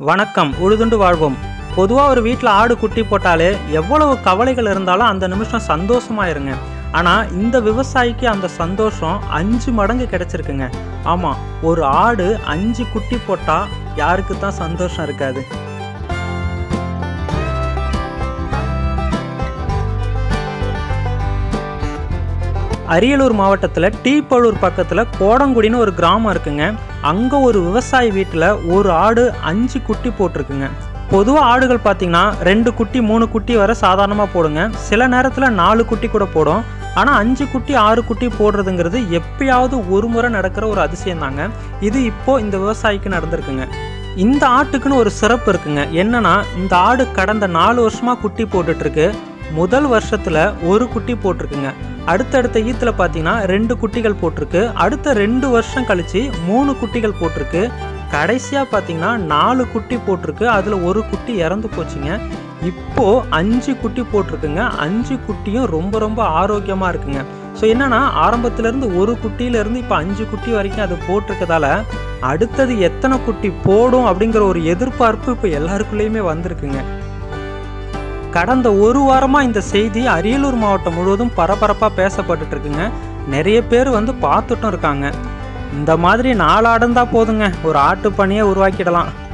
வணக்கம் உழுதுண்டு வாழ்வோம் பொதுவாக ஒரு வீட்டில் ஆடு குட்டி போட்டாலே எவ்வளவு கவலைகள் இருந்தாலும் அந்த நிமிஷம் சந்தோஷமாயிருங்க ஆனால் இந்த விவசாயிக்கு அந்த சந்தோஷம் அஞ்சு மடங்கு கிடைச்சிருக்குங்க ஆமாம் ஒரு ஆடு அஞ்சு குட்டி போட்டால் யாருக்கு தான் சந்தோஷம் இருக்காது அரியலூர் மாவட்டத்தில் டீப்பழூர் பக்கத்தில் கோடங்குடின்னு ஒரு கிராமம் இருக்குங்க அங்கே ஒரு விவசாயி வீட்டில் ஒரு ஆடு அஞ்சு குட்டி போட்டிருக்குங்க பொதுவாக ஆடுகள் பார்த்தீங்கன்னா ரெண்டு குட்டி மூணு குட்டி வரை சாதாரணமாக போடுங்க சில நேரத்தில் நாலு குட்டி கூட போடும் ஆனால் அஞ்சு குட்டி ஆறு குட்டி போடுறதுங்கிறது எப்பயாவது ஒரு முறை நடக்கிற ஒரு அதிசயம் தாங்க இது இப்போ இந்த விவசாயிக்கு நடந்திருக்குங்க இந்த ஆட்டுக்குன்னு ஒரு சிறப்பு இருக்குங்க என்னன்னா இந்த ஆடு கடந்த நாலு வருஷமாக குட்டி போட்டுட்டு இருக்கு முதல் வருஷத்துல ஒரு குட்டி போட்டிருக்குங்க அடுத்தடுத்த ஈத்துல பார்த்தீங்கன்னா ரெண்டு குட்டிகள் போட்டிருக்கு அடுத்த ரெண்டு வருஷம் கழிச்சு மூணு குட்டிகள் போட்டிருக்கு கடைசியாக பார்த்தீங்கன்னா நாலு குட்டி போட்டிருக்கு அதில் ஒரு குட்டி இறந்து போச்சுங்க இப்போ அஞ்சு குட்டி போட்டிருக்குங்க அஞ்சு குட்டியும் ரொம்ப ரொம்ப ஆரோக்கியமாக இருக்குங்க ஸோ என்னன்னா ஆரம்பத்துலேருந்து ஒரு குட்டியிலேருந்து இப்போ அஞ்சு குட்டி வரைக்கும் அது போட்டிருக்கதால அடுத்தது எத்தனை குட்டி போடும் அப்படிங்கிற ஒரு எதிர்பார்ப்பு இப்போ எல்லாருக்குள்ளேயுமே வந்திருக்குங்க கடந்த ஒரு வாரமாக இந்த செய்தி அரியலூர் மாவட்டம் முழுவதும் பரபரப்பாக பேசப்பட்டுட்டு இருக்குங்க நிறைய பேர் வந்து பார்த்துட்டும் இருக்காங்க இந்த மாதிரி நாலு ஆடுந்தா போதுங்க ஒரு ஆட்டு பணியை உருவாக்கிடலாம்